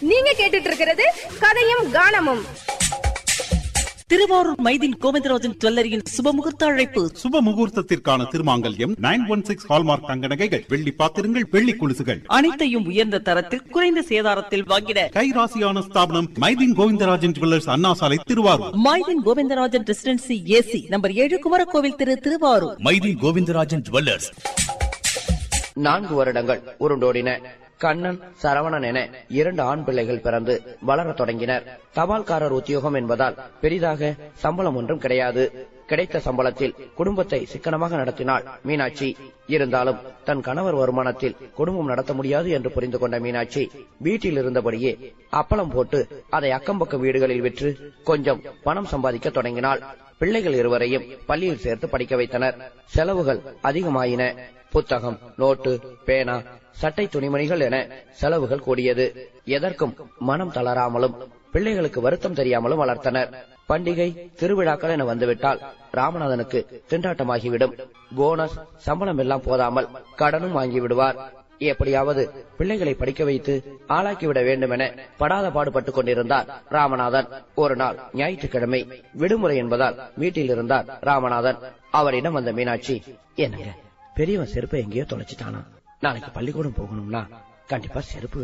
நீங்க கேட்டுட்டு இருக்கிறது கதையும் கானமும் திருவாரூர் மைதின் கோவிந்தராஜன் ஜுவல்லரியின் சுபமுகூர்த்த அழைப்பு சுப முகூர்த்தத்திற்கான திருமாங்கல்யம் நைன் ஒன் சிக்ஸ் ஹால்மார்க் தங்க நகைகள் வெள்ளி பாத்திரங்கள் வெள்ளி கொலுசுகள் அனைத்தையும் உயர்ந்த தரத்தில் குறைந்த சேதாரத்தில் வாங்கிட கைராசியான ஸ்தாபனம் Mydeen Govindarajan jewellers Anna Salai Thiruvarur Maidheen Govindarajan residency AC number ஏழு குமரகோவில் திரு திருவாரூர் மைதி கோவிந்தராஜன் ஜுவல்லர்ஸ் நான்கு வருடங்கள் உருண்டோடின கண்ணன் சரவணன் என இரண்டு ஆண் பிள்ளைகள் பிறந்து வளரத் தொடங்கினர் தபால்காரர் உத்தியோகம் என்பதால் பெரிதாக சம்பளம் ஒன்றும் கிடையாது கிடைத்த சம்பளத்தில் குடும்பத்தை சிக்கனமாக நடத்தினாள் மீனாட்சி இருந்தாலும் தன் கணவர் வருமானத்தில் குடும்பம் நடத்த முடியாது என்று புரிந்து கொண்ட மீனாட்சி வீட்டில் இருந்தபடியே அப்பளம் போட்டு அதை அக்கம்பக்கம் வீடுகளில் விற்று கொஞ்சம் பணம் சம்பாதிக்க தொடங்கினாள் பிள்ளைகள் இருவரையும் பள்ளியில் சேர்த்து படிக்க வைத்தனர் செலவுகள் அதிகமாயின புத்தகம் நோட்டு பேனா சட்டை துணிமணிகள் என செலவுகள் கூடியது எதற்கும் மனம் தளராமலும் பிள்ளைகளுக்கு வருத்தம் தெரியாமலும் வளர்த்தனர் பண்டிகை திருவிழாக்கள் என வந்துவிட்டால் ராமநாதனுக்கு திண்டாட்டமாகிவிடும் போனஸ் சம்பளம் எல்லாம் போதாமல் கடனும் வாங்கி விடுவார் எப்படியாவது பிள்ளைகளை படிக்க வைத்து ஆளாக்கிவிட வேண்டும் என படாத பாடுபட்டுக் கொண்டிருந்தார் ராமநாதன் ஒரு நாள் ஞாயிற்றுக்கிழமை விடுமுறை என்பதால் வீட்டில் இருந்தார் ராமநாதன் அவரிடம் வந்த மீனாட்சி என்னங்க பெரியவன் செருப்பை எங்கேயோ தொலைச்சிட்டானா நாளைக்கு பள்ளிக்கூடம் போகணும்னா கண்டிப்பா செருப்பு